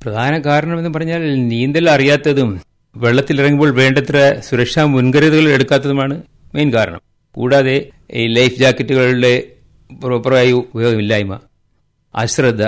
പ്രധാന കാരണം എന്ന് പറഞ്ഞാൽ നീന്തൽ അറിയാത്തതും വെള്ളത്തിലിറങ്ങുമ്പോൾ വേണ്ടത്ര സുരക്ഷാ മുൻകരുതലുകൾ എടുക്കാത്തതുമാണ് മെയിൻ കാരണം കൂടാതെ ഈ ലൈഫ് ജാക്കറ്റുകളുടെ പ്രോപ്പറായ ഉപയോഗമില്ലായ്മ അശ്രദ്ധ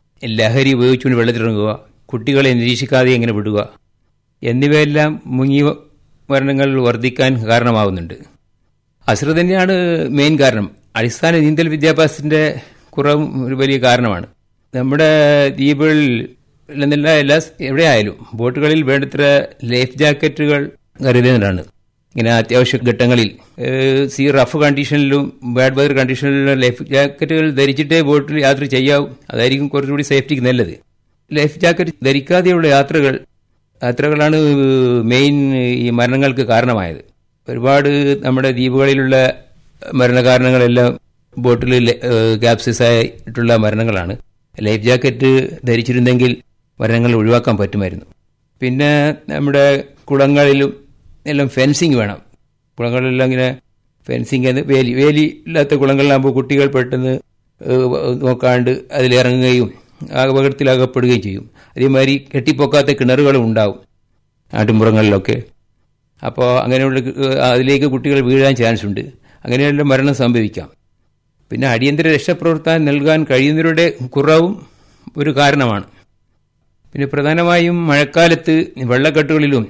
ലഹരി ഉപയോഗിച്ചുകൊണ്ട് വെള്ളത്തിലിറങ്ങുക കുട്ടികളെ നിരീക്ഷിക്കാതെ എങ്ങനെ വിടുക എന്നിവയെല്ലാം മുങ്ങി മരണങ്ങൾ വർദ്ധിക്കാൻ കാരണമാവുന്നുണ്ട് അശ്രദ്ധ തന്നെയാണ് മെയിൻ കാരണം അടിസ്ഥാന നീന്തൽ വിദ്യാഭ്യാസത്തിന്റെ കുറവും ഒരു വലിയ കാരണമാണ് നമ്മുടെ ദ്വീപുകളിൽ എന്നല്ല എല്ലാ എവിടെയായാലും ബോട്ടുകളിൽ വേണ്ടത്ര ലൈഫ് ജാക്കറ്റുകൾ കരുതുന്നതാണ് ഇങ്ങനെ അത്യാവശ്യ ഘട്ടങ്ങളിൽ ഏഹ്, സീ റഫ് കണ്ടീഷനിലും ബാഡ് വെതർ കണ്ടീഷനിലും ലൈഫ് ജാക്കറ്റുകൾ ധരിച്ചിട്ടേ ബോട്ടിൽ യാത്ര ചെയ്യാവൂ അതായിരിക്കും കുറച്ചുകൂടി സേഫ്റ്റിക്ക് നല്ലത് ലൈഫ് ജാക്കറ്റ് ധരിക്കാതെയുള്ള യാത്രകൾ യാത്രകളാണ് മെയിൻ ഈ മരണങ്ങൾക്ക് കാരണമായത് ഒരുപാട് നമ്മുടെ ദ്വീപുകളിലുള്ള മരണകാരണങ്ങളെല്ലാം ബോട്ടിൽ ക്യാപ്സിസ് ആയിട്ടുള്ള മരണങ്ങളാണ് ലൈഫ് ജാക്കറ്റ് ധരിച്ചിരുന്നെങ്കിൽ മരണങ്ങൾ ഒഴിവാക്കാൻ പറ്റുമായിരുന്നു പിന്നെ നമ്മുടെ കുളങ്ങളിലും എല്ലാം ഫെൻസിങ് വേണം കുളങ്ങളിലെല്ലാം ഇങ്ങനെ ഫെൻസിങ് എന്ന് വേലി വേലി ഇല്ലാത്ത കുളങ്ങളിലാകുമ്പോൾ കുട്ടികൾ പെട്ടെന്ന് ഏഹ്, നോക്കാണ്ട് അതിലിറങ്ങുകയും അപകടത്തിലകപ്പെടുകയും ചെയ്യും അതേമാതിരി കെട്ടിപ്പൊക്കാത്ത കിണറുകളും ഉണ്ടാവും നാട്ടിൻപുറങ്ങളിലൊക്കെ അപ്പോൾ അങ്ങനെയുള്ള ഏഹ്, അതിലേക്ക് കുട്ടികൾ വീഴാൻ ചാൻസ് ഉണ്ട് അങ്ങനെയുള്ള മരണം സംഭവിക്കാം പിന്നെ അടിയന്തര രക്ഷാപ്രവർത്തനം നൽകാൻ കഴിയുന്നവരുടെ കുറവും ഒരു കാരണമാണ് പിന്നെ പ്രധാനമായും മഴക്കാലത്ത് വെള്ളക്കെട്ടുകളിലും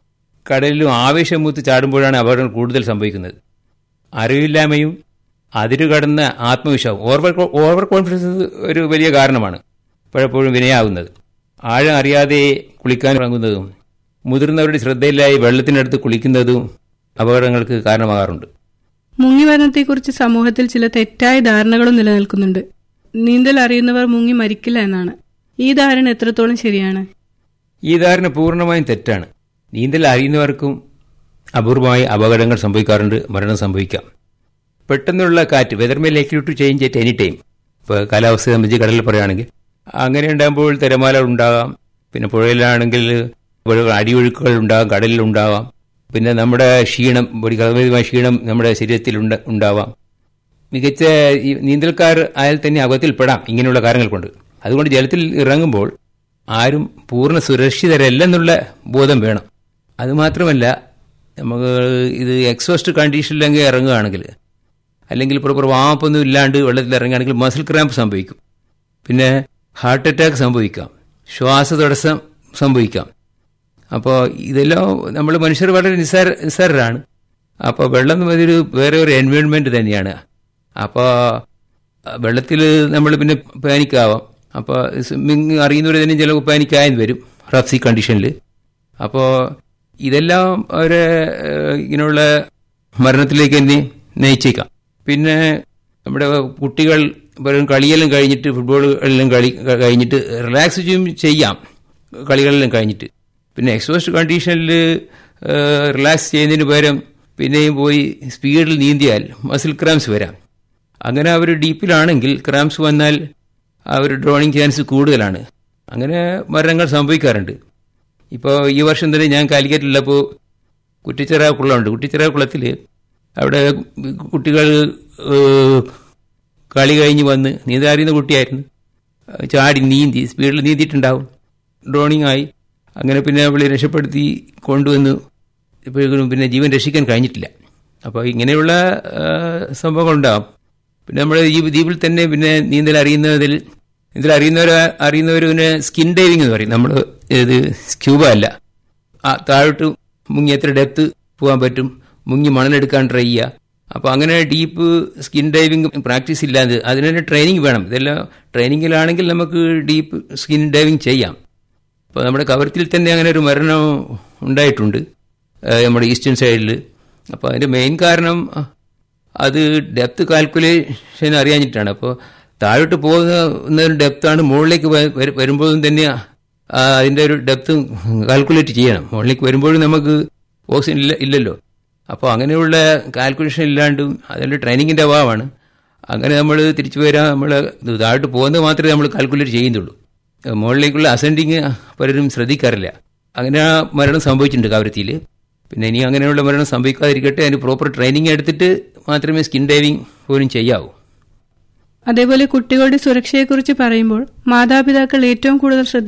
കടലിലും ആവേശം മൂത്ത് ചാടുമ്പോഴാണ് അപകടങ്ങൾ കൂടുതൽ സംഭവിക്കുന്നത് അറിവില്ലായ്മയും അതിരുകടന്ന ആത്മവിശ്വാസം ഓവർ ഓവർ കോൺഫിഡൻസ് ഒരു വലിയ കാരണമാണ് പലപ്പോഴും വിനയാവുന്നത് ആഴം അറിയാതെ കുളിക്കാൻ ഇറങ്ങുന്നതും മുതിർന്നവരുടെ ശ്രദ്ധയില്ലായി വെള്ളത്തിനടുത്ത് കുളിക്കുന്നതും അപകടങ്ങൾക്ക് കാരണമാകാറുണ്ട് മുങ്ങിമരണത്തെക്കുറിച്ച് സമൂഹത്തിൽ ചില തെറ്റായ ധാരണകളും നിലനിൽക്കുന്നുണ്ട് നീന്തൽ അറിയുന്നവർ മുങ്ങി മരിക്കില്ല എന്നാണ് ഈ ധാരണ എത്രത്തോളം ശരിയാണ് ഈ ധാരണ പൂർണ്ണമായും തെറ്റാണ് നീന്തൽ അറിയുന്നവർക്കും അപൂർവമായി അപകടങ്ങൾ സംഭവിക്കാറുണ്ട് മരണം സംഭവിക്കാം പെട്ടെന്നുള്ള കാറ്റ് weather may like to change at any time ഇപ്പോൾ കാലാവസ്ഥ സംബന്ധിച്ച് കടലിൽ പറയുകയാണെങ്കിൽ അങ്ങനെ ഉണ്ടാകുമ്പോൾ തിരമാല ഉണ്ടാകാം പിന്നെ പുഴയിലാണെങ്കിൽ പുഴകൾ അടിയൊഴുക്കുകൾ ഉണ്ടാകാം കടലിലുണ്ടാകാം പിന്നെ നമ്മുടെ ക്ഷീണം ബോഡികലമായ ക്ഷീണം നമ്മുടെ ശരീരത്തിൽ ഉണ്ട- ഉണ്ടാവാം മികച്ച ഈ നീന്തൽക്കാർ ആയാൽ തന്നെ അപകടത്തിൽപ്പെടാം ഇങ്ങനെയുള്ള കാര്യങ്ങൾ കൊണ്ട് അതുകൊണ്ട് ജലത്തിൽ ഇറങ്ങുമ്പോൾ ആരും പൂർണ്ണ സുരക്ഷിതരല്ലെന്നുള്ള ബോധം വേണം അതുമാത്രമല്ല നമുക്ക് ഇത് എക്സോസ്റ്റ് കണ്ടീഷനിലെങ്കിൽ ഇറങ്ങുകയാണെങ്കിൽ അല്ലെങ്കിൽ പ്രോപ്പർ വാമപ്പൊന്നും ഇല്ലാണ്ട് വെള്ളത്തിൽ ഇറങ്ങുകയാണെങ്കിൽ മസിൽ ക്രാമ്പ് സംഭവിക്കും പിന്നെ ഹാർട്ട് അറ്റാക്ക് സംഭവിക്കാം ശ്വാസതടസ്സം സംഭവിക്കാം അപ്പോൾ ഇതെല്ലാം നമ്മൾ മനുഷ്യർ വളരെ നിസ്സാര നിസ്സാരരാണ് അപ്പോൾ വെള്ളം അതൊരു വേറെ ഒരു എൻവയോൺമെന്റ് തന്നെയാണ് അപ്പോൾ വെള്ളത്തിൽ നമ്മൾ പിന്നെ പാനിക്കാവാം അപ്പോൾ സ്വിമ്മിങ് അറിയുന്നവർ തന്നെ ചിലപ്പോൾ പാനിക്കായെന്ന് വരും റഫ് സീ കണ്ടീഷനിൽ അപ്പോൾ ഇതെല്ലാം ഒരു ഇങ്ങനെയുള്ള മരണത്തിലേക്ക് തന്നെ നയിച്ചേക്കാം പിന്നെ നമ്മുടെ കുട്ടികൾ പലരും കളിയെല്ലാം കഴിഞ്ഞിട്ട് ഫുട്ബോൾ എല്ലാം കളി കഴിഞ്ഞിട്ട് റിലാക്സ് ചെയ്യും ചെയ്യാം കളികളെല്ലാം കഴിഞ്ഞിട്ട് പിന്നെ എക്സോസ്റ്റ് കണ്ടീഷനിൽ റിലാക്സ് ചെയ്യുന്നതിന് പകരം പിന്നെയും പോയി സ്പീഡിൽ നീന്തിയാൽ മസിൽ ക്രാംസ് വരാം അങ്ങനെ അവർ ഡീപ്പിലാണെങ്കിൽ ക്രാംസ് വന്നാൽ അവർ ഡ്രോണിങ് ചാൻസ് കൂടുതലാണ് അങ്ങനെ മരണങ്ങൾ സംഭവിക്കാറുണ്ട് ഇപ്പോൾ ഈ വർഷം തന്നെ ഞാൻ കാലിക്കറ്റിലുള്ളപ്പോൾ കുറ്റിച്ചിറ കുളമുണ്ട് കുറ്റിച്ചിറ കുളത്തിൽ അവിടെ കുട്ടികൾ ഏഹ്, കളി കഴിഞ്ഞ് വന്ന് നീന്താറിയുന്ന കുട്ടിയായിരുന്നു ചാടി നീന്തി സ്പീഡിൽ നീന്തിയിട്ടുണ്ടാവും ഡ്രോണിങ് ആയി അങ്ങനെ പിന്നെ അവളെ രക്ഷപ്പെടുത്തി കൊണ്ടുവന്നു ഇപ്പോഴും പിന്നെ ജീവൻ രക്ഷിക്കാൻ കഴിഞ്ഞിട്ടില്ല അപ്പോൾ ഇങ്ങനെയുള്ള ആ, സംഭവങ്ങളുണ്ടാകും പിന്നെ നമ്മുടെ ഈ ദ്വീപിൽ തന്നെ പിന്നെ നീന്തൽ അറിയുന്നതിൽ നീന്തൽ അറിയുന്നവർ അറിയുന്നവര് സ്കിൻ ഡൈവിംഗ് എന്ന് പറയും നമ്മൾ ഇത് സ്ക്യൂബ അല്ല ആ താഴോട്ട് മുങ്ങി എത്ര ഡെപ്ത് പോകാൻ പറ്റും മുങ്ങി മണലെടുക്കാൻ ട്രൈ ചെയ്യുക അപ്പോൾ അങ്ങനെ ഡീപ്പ് സ്കിൻ ഡൈവിംഗ് പ്രാക്ടീസ് ഇല്ലാതെ അതിന് ട്രെയിനിങ് വേണം ഇതെല്ലാം ട്രെയിനിങ്ങിലാണെങ്കിൽ നമുക്ക് ഡീപ്പ് സ്കിൻ ഡൈവിംഗ് ചെയ്യാം അപ്പോൾ നമ്മുടെ കവരത്തിൽ തന്നെ അങ്ങനെ ഒരു മരണം ഉണ്ടായിട്ടുണ്ട് ഏഹ് നമ്മുടെ ഈസ്റ്റേൺ സൈഡിൽ അപ്പോൾ അതിൻ്റെ മെയിൻ കാരണം അഹ്, അത് ഡെപ്ത് കാൽക്കുലേഷൻ അറിയാഞ്ഞിട്ടാണ് അപ്പോൾ താഴോട്ട് പോകുന്ന ഒരു ഡെപ്താണ് മുകളിലേക്ക് വ- വര- വരുമ്പോഴും തന്നെ ആ, അതിൻ്റെ ഒരു ഡെപ്ത് കാൽക്കുലേറ്റ് ചെയ്യണം മുകളിലേക്ക് വരുമ്പോഴും നമുക്ക് ഓക്സിജൻ ഇല്ല ഇല്ലല്ലോ അപ്പോൾ അങ്ങനെയുള്ള കാൽക്കുലേഷൻ ഇല്ലാണ്ടും അതിൻ്റെ ട്രെയിനിങ്ങിൻ്റെ അഭാവമാണ് അങ്ങനെ നമ്മൾ തിരിച്ചു വരാൻ നമ്മൾ താഴോട്ട് പോകുന്നത് മാത്രമേ നമ്മൾ കാൽക്കുലേറ്റ് ചെയ്യുന്നുള്ളൂ മുകളിലേക്കുള്ള അസെൻഡിങ് പലരും ശ്രദ്ധിക്കാറില്ല അങ്ങനെ ആ മരണം സംഭവിച്ചിട്ടുണ്ട് കാവരത്തിയിൽ പിന്നെ ഇനി അങ്ങനെയുള്ള മരണം സംഭവിക്കാതിരിക്കട്ടെ അതിന് പ്രോപ്പർ ട്രെയിനിങ് എടുത്തിട്ട് മാത്രമേ സ്കിൻ ഡൈവിംഗ് പോലും ചെയ്യാവൂ അതേപോലെ കുട്ടികളുടെ സുരക്ഷയെക്കുറിച്ച് പറയുമ്പോൾ മാതാപിതാക്കൾ ഏറ്റവും കൂടുതൽ ശ്രദ്ധ